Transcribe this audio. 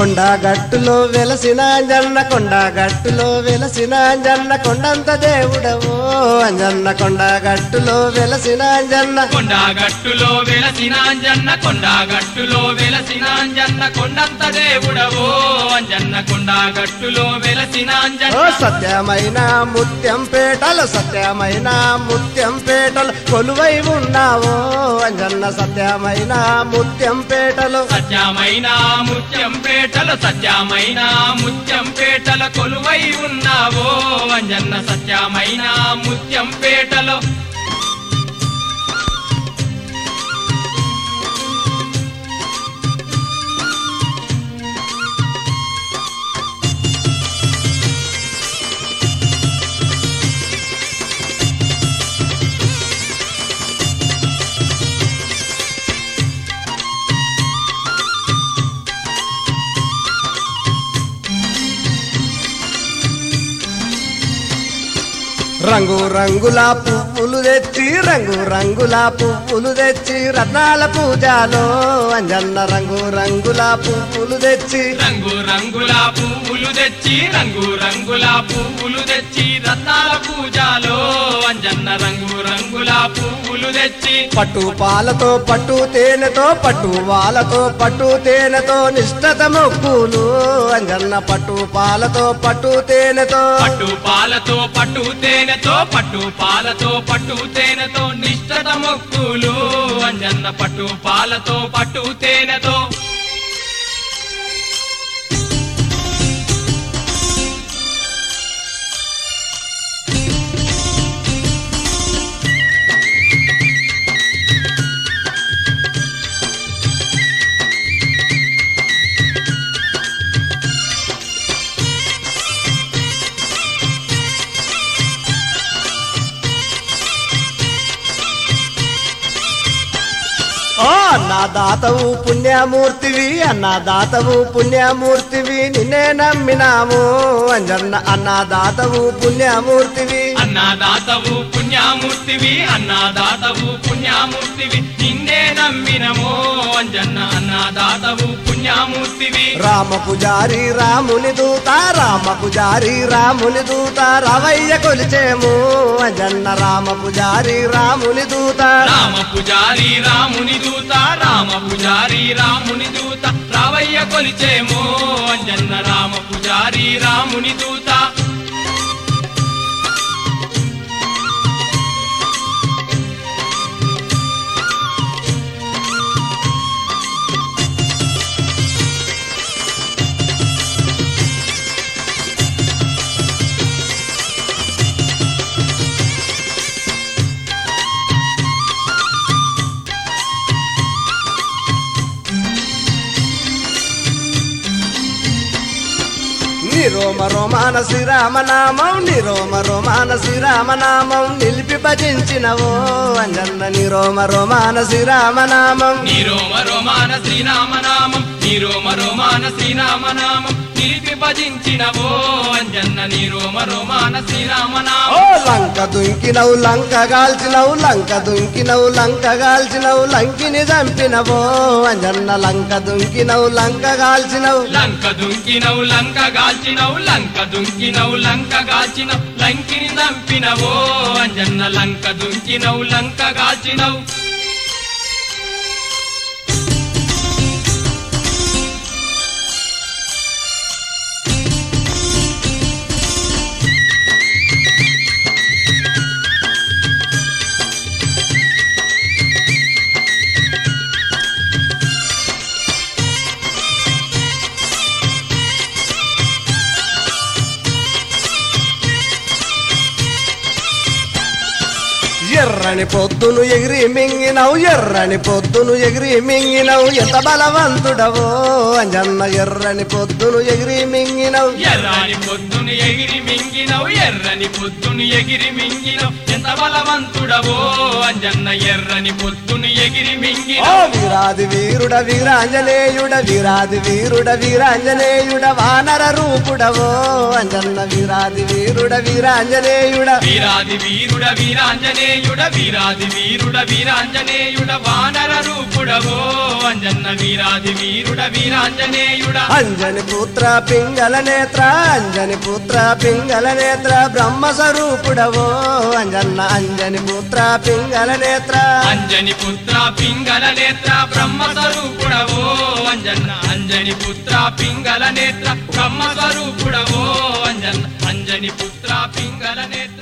కొండ గట్టులో వెలసిన అంజన్న కొండ గట్టులో వెలసిన అంజన్న కొండంత దేవుడవో అంజన్న కొండ గట్టులో వెలసిన అంజన్న కొండ గట్టులో వెలసిన అంజన్న కొండ గట్టులో వెలసిన అంజన్న కొండంత దేవుడవో అంజన్న కొండ గట్టులో వెలసిన ఓ అంజన్న సత్యమైన ముత్యం పేటలు సత్యమైన ముత్యం పేటలు కొలువై ఉన్నావో అంజన్న సత్యమైన ముత్యం పేటలు సత్యమైన ముత్యం పేటలు సత్యమైన ముత్యం పేటల కొలువై ఉన్నావో అంజన్న సత్యమైన ముత్యం పేటలో రంగు రంగుల పువ్వులు తెచ్చి రంగు రంగుల పువ్వులు తెచ్చి రత్నాల పూజలో అంజన్న రంగు రంగుల పువ్వులు తెచ్చి రంగు రంగుల పువ్వులు తెచ్చి రంగు రంగుల పువ్వులు తెచ్చి రత్నాల పూజలో అంజన్న రంగు రంగుల పువ్వులు తెచ్చి పట్టు పాలతో పట్టు తేనెతో పట్టు వాలతో పట్టు తేనెతో నిష్ఠత మొక్కులు అంజన్న పట్టు పాలతో పట్టు తేనెతో పట్టు పాలతో పట్టు తేనెతో పట్టు పాలతో పట్టు తేనెతో నిష్ఠత మొక్కులు అంజన్న పట్టు పాలతో పట్టు తేనెతో ఓ అన్నదాతవు పుణ్యమూర్తివి అన్నదాతవు పుణ్యమూర్తివి నిన్నే నమ్మినాము అంజన్న అన్నదాతవు పుణ్యమూర్తివి అన్నదాతవు పుణ్యామూర్తివి అన్నదాతవు పుణ్యామూర్తివి నిన్నే నమ్మినమో అంజన్న అన్నదాతవు పుణ్యామూర్తివి రామ పుజారి రాముని దూత రామ పుజారి రాముని దూత రవయ్య కొలిచేము అంజన్న రామ పుజారి రాముని దూత రామ పుజారి రాముని దూత రామ పుజారి రాముని దూత రావయ్య కొలిచేమో అంజన్న రామ పుజారి రాముని దూత నిరోమ రోమాన శ్రీరామనామం నిరోమ రోమాన శ్రీరామనామం నిలిపి భజించినవో అంజన్న నిరోమ రోమాన శ్రీరామనామం నీరోమ రోమాన శ్రీరామనామం నీరోమ రోమాన శ్రీరామనామం నిలిపి భజించినవో అంజన్న నీరోమ రోమాన ఓ శ్రీరామనామం లంక దుంకినవు లంక గాల్చినవు లంక దుంకినవు లంక గాల్చినవు లంకిని చంపినవో అంజన్న లంక దుంకినవు లంక గాల్చినవు లంక దుంకినవు లంక గాల్చినవు లంక దుంకినవు లంక గాల్చినవు లంకిని దంపినవో అంజన్న లంక దుంకినవు లంక గాల్చినవు ఎర్రని పొద్దును ఎగిరి మింగినవు ఎర్రని పొద్దును ఎగిరి మింగినవు ఎంత బలవంతుడవో అంజన్న ఎర్రని పొద్దును ఎగిరి మింగినవు ఎర్రని పొద్దును ఎగిరి మింగినవు ఎర్రని పొద్దును ఎగిరి మింగినవు ఎంత ఎంత బలవంతుడవో అంజన్న ఎర్రని పొద్దుని ఎగిరి మింగిన ఓ వీరాది వీరుడ వీరాంజనేయుడ వీరాది వీరుడ వీరాంజనేయుడ వానర రూపుడవో అంజన్న వీరాది వీరుడ వీరాంజనేయుడ వీరాది వీరుడ వీరాంజనేయుడ వీరాది వీరుడ వీరాంజనేయుడ వానర రూపుడవో అంజన్న వీరాది వీరుడ వీరాంజనేయుడ అంజని పుత్ర పింగళ నేత్ర అంజని పుత్ర పింగళ నేత్ర బ్రహ్మ స్వరూపుడవో అంజన్న అంజని పుత్ర పింగళ నేత్ర అంజని పుత్ర పింగళ నేత్ర బ్రహ్మ స్వరూపుడవో అంజన్న అంజని పుత్ర పింగళ నేత్ర బ్రహ్మ స్వరూపుడవో అంజన్న అంజని పుత్ర పింగళ నేత్ర